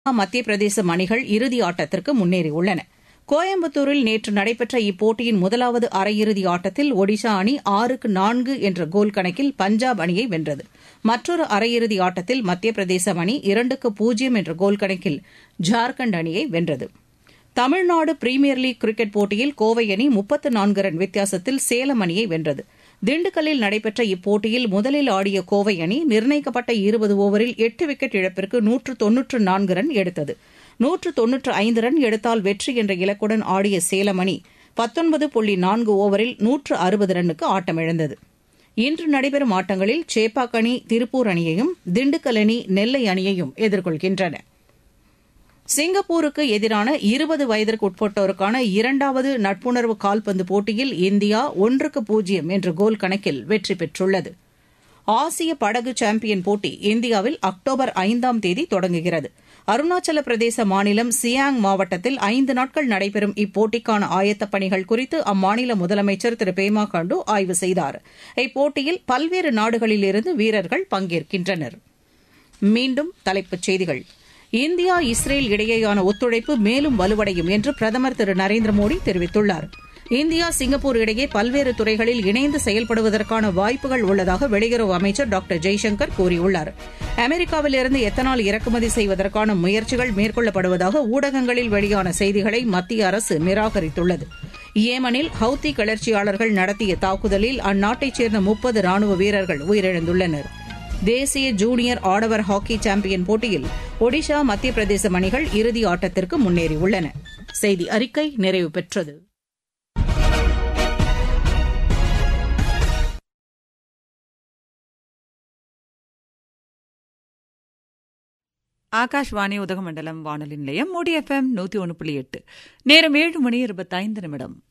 மத்திய பிரதேசம் அணிகள் இறுதி ஆட்டத்திற்கு முன்னேறியுள்ளன கோயம்புத்தூரில் நேற்று நடைபெற்ற இப்போட்டியின் முதலாவது அரையிறுதி ஆட்டத்தில் ஒடிஷா அணி ஆறுக்கு நான்கு என்ற கோல் கணக்கில் பஞ்சாப் அணியை வென்றது மற்றொரு அரையிறுதி ஆட்டத்தில் மத்திய பிரதேசம் அணி இரண்டுக்கு பூஜ்ஜியம் என்ற கோல் கணக்கில் ஜார்க்கண்ட் அணியை வென்றது தமிழ்நாடு பிரீமியர் லீக் கிரிக்கெட் போட்டியில் கோவை அணி முப்பத்து நான்கு ரன் வித்தியாசத்தில் சேலம் அணியை வென்றது திண்டுக்கல்லில் நடைபெற்ற இப்போட்டியில் முதலில் ஆடிய கோவை அணி நிர்ணயிக்கப்பட்ட இருபது ஓவரில் எட்டு விக்கெட் இழப்பிற்கு நூற்று தொன்னூற்று நான்கு ரன் எடுத்தது நூற்று தொன்னூற்று ஐந்து ரன் எடுத்தால் வெற்றி என்ற இலக்குடன் ஆடிய சேலம் அணி பத்தொன்பது புள்ளி நான்கு ஓவரில் நூற்று அறுபது ரன்னுக்கு ஆட்டமிழந்தது இன்று நடைபெறும் ஆட்டங்களில் சேப்பாக் அணி திருப்பூர் அணியையும் திண்டுக்கல் அணி நெல்லை அணியையும் எதிர்கொள்கின்றன சிங்கப்பூருக்கு எதிரான இருபது வயதிற்கு உட்பட்டோருக்கான இரண்டாவது நட்புணர்வு கால்பந்து போட்டியில் இந்தியா ஒன்றுக்கு பூஜ்ஜியம் என்ற கோல் கணக்கில் வெற்றி பெற்றுள்ளது ஆசிய படகு சாம்பியன் போட்டி இந்தியாவில் அக்டோபர் ஐந்தாம் தேதி தொடங்குகிறது அருணாச்சல பிரதேச மாநிலம் சியாங் மாவட்டத்தில் ஐந்து நாட்கள் நடைபெறும் இப்போட்டிக்கான ஆயத்தப் பணிகள் குறித்து அம்மாநில முதலமைச்சர் திரு பேமா காண்டு ஆய்வு செய்தார் இப்போட்டியில் பல்வேறு நாடுகளிலிருந்து வீரர்கள் பங்கேற்கின்றனர் மீண்டும் தலைப்புச் செய்திகள் இந்தியா இஸ்ரேல் இடையேயான ஒத்துழைப்பு மேலும் வலுவடையும் என்று பிரதமர் திரு நரேந்திர மோடி தெரிவித்துள்ளார் இந்தியா சிங்கப்பூர் இடையே பல்வேறு துறைகளில் இணைந்து செயல்படுவதற்கான வாய்ப்புகள் உள்ளதாக வெளியுறவு அமைச்சர் டாக்டர் ஜெய்சங்கர் கூறியுள்ளார் அமெரிக்காவிலிருந்து எத்தனால் இறக்குமதி செய்வதற்கான முயற்சிகள் மேற்கொள்ளப்படுவதாக ஊடகங்களில் வெளியான செய்திகளை மத்திய அரசு நிராகரித்துள்ளது ஏமனில் ஹவுத்தி கிளர்ச்சியாளர்கள் நடத்திய தாக்குதலில் அந்நாட்டைச் சேர்ந்த முப்பது ராணுவ வீரர்கள் உயிரிழந்துள்ளனா் தேசிய ஜூனியர் ஆடவர் ஹாக்கி சாம்பியன் போட்டியில் ஒடிஷா மத்திய பிரதேசம் அணிகள் இறுதி ஆட்டத்திற்கு முன்னேறியுள்ளன செய்தி அறிக்கை நிறைவு பெற்றது ஆகாஷ்வாணி உதகமண்டலம் வானொலி நிலையம் மோடி எஃப்எம் நூத்தி ஒன்று புள்ளி எட்டு நேரம் ஏழு மணி இருபத்தைந்து நிமிடம்